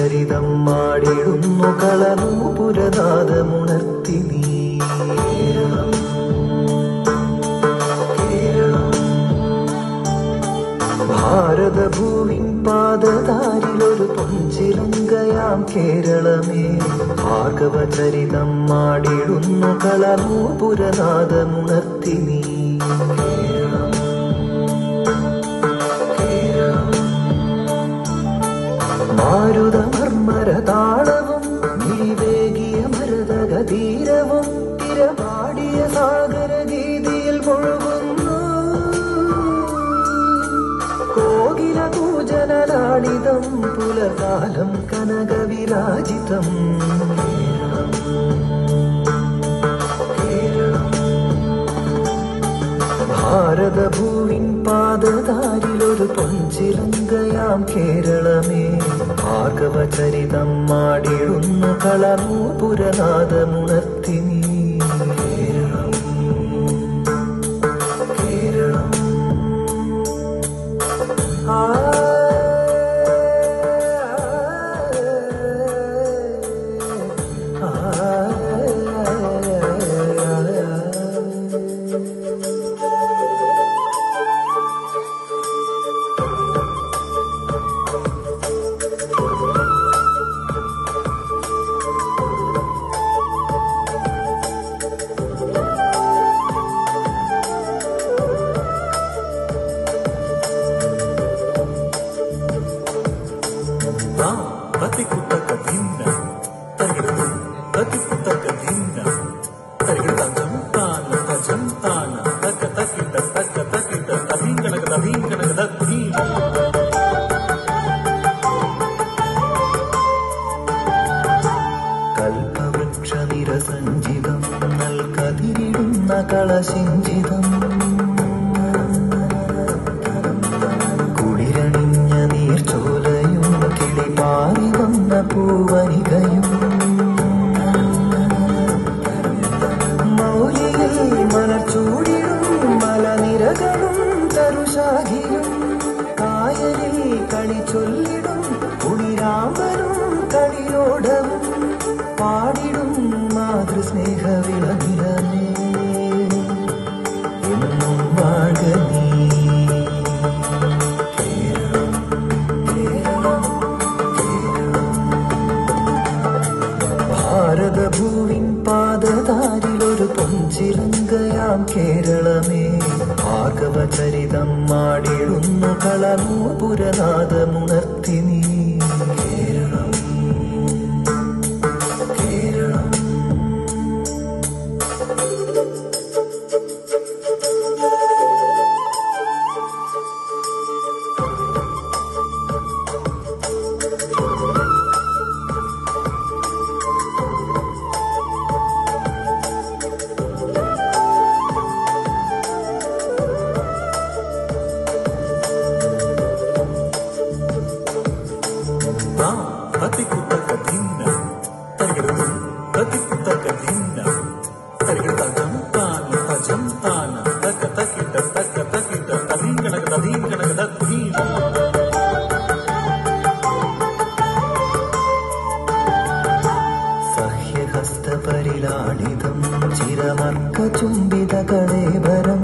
ഭാർഗവചരിതം മാടിടുന്നു കളനൂപുരനാദമുണർത്തി നീ കേരളം കേരളം ഭാരതഭൂവിൻ പാദതാരിലൊരു പൊഞ്ചിലങ്കയാം കേരളമേ ഭാർഗവചരിതം മാടിടുന്നു കളനൂപുരനാദമുണർത്തി നീ കേരളം കേരളം മാരുതമർമര താളവും വിവേകിയ മരതകതീരവും തിരപാടിയ സാഗരഗീതിയിൽ മുഴുകുന്നു കോകില കൂജനലാളിതം പുലകാലം കനകവിരാജിതം കേരളം ഭാരതഭൂവിൻ പാദതാരിലൊരു പൊഞ്ചിലങ്കയാം കേരളമേ ഭാർഗവചരിതം മാടിടുന്നു കളനൂപുരനാദമുണർത്തി നീ കേരളം കേരളം ആ ತಾ ಪ್ರತಿ ಕುತ್ತಕದಿಂದ ತರಗಿಡದು ಪ್ರತಿ ಕುತ್ತಕದಿಂದ ತರಗಿಡ ಜಂತಾನ ಜಂತಾನ ತಕ್ಕ ತಕ್ಕಿಟ ತಕ್ಕ ತಕ್ಕಿಟ ತದೀಂಗಣಕ ತದೀಂಗಣಕ ದೀ കൽപ്പവൃക്ഷനിരസഞ്ചിതം നൽകതിരിടുന്ന കളശിഞ്ചിതം കുളിരണിഞ്ഞ നീർച്ചോലയും കിളിമാറി വന്ന പൂവനികയും മൗലിയിൽ മലർച്ചൂടിടും മലനിരകളും തരുശാഖിയും കായലിൽ കളി ചൊല്ലിടും കുളിരാമ്പലും കളിയോടവും പാടിടും മാതൃസ്നേഹ വിളനിലമേ എന്നും വാഴ നീ കേരളം കേരളം കേരളം ഭാരതഭൂവിൻ പാദതാരിലൊരു പൊഞ്ചിലങ്കയാം കേരളമേ ഭാർഗവചരിതം മാടിടുന്നു കളനൂപുരനാദമുണർത്തി നീ കേരളം കേരളം ತಾ ಪ್ರತಿ ಕುತ್ತಕದಿಂದ ತರಗಿಡದು ಪ್ರತಿ ಕುತ್ತಕದಿಂದ ತರಗಿಡ ಜಂತಾನ ಜಂತಾನ ತಕ್ಕ ತಕ್ಕಿಟ ತಕ್ಕ ತಕ್ಕಿಟ ತದೀಂಗಣಕ ತದೀಂಗಣಕ ದೀ സഹ്യഹസ്തപരിലാളിതം ചിരമർക്കചുംബിതകളേവരം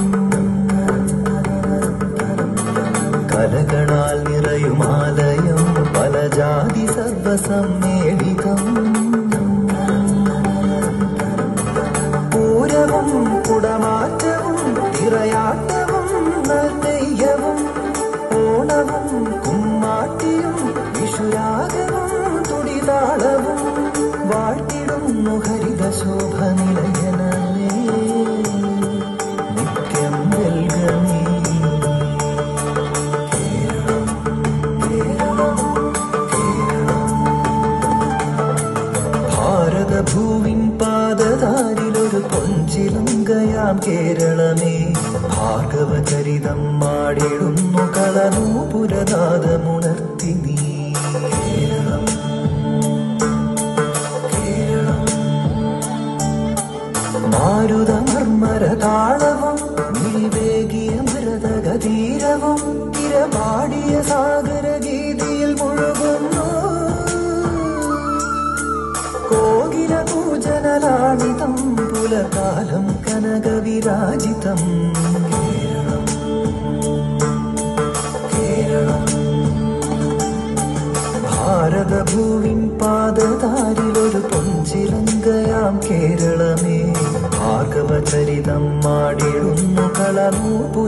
കലകളാൽ നിറയുമാലയം പല ജാതി സർവസമ്മേളിതം പൂരവും കുടമാറ്റവും തിറയാട്ടവും നെയ്യവും ഓണവും കുമ്മാട്ടിയും വിഷുരാഗവും തുടിതാളവും വാഴ്ത്തിടുന്നു ഹരിതശോഭ നിലയനമേ നിത്യം വെൽകമേ കേരളം കേരളം കേരളം ഭാരതഭൂവിൻ പാദതാരിലൊരു പൊഞ്ചിലങ്കയാം കേരളമേ ഭാർഗവചരിതം മാടിടുന്നു കളനൂപുരനാദമുണർത്തി നീ കേരളം കേരളം മാരുതമർമര താളവും വിവേകിയ മരതകതീരവും തിരപാടിയ സാഗരഗീതിയിൽ മുഴുകുന്നു ചിരകാലം കനകവിരാജിതം കേരളം കേരളം ഭാരതഭൂവിൻ പാദതാരിലൊരു പൊഞ്ചിലങ്കയാം കേരളമേ ഭാർഗവചരിതം മാടിടുന്നു കളമൂപുര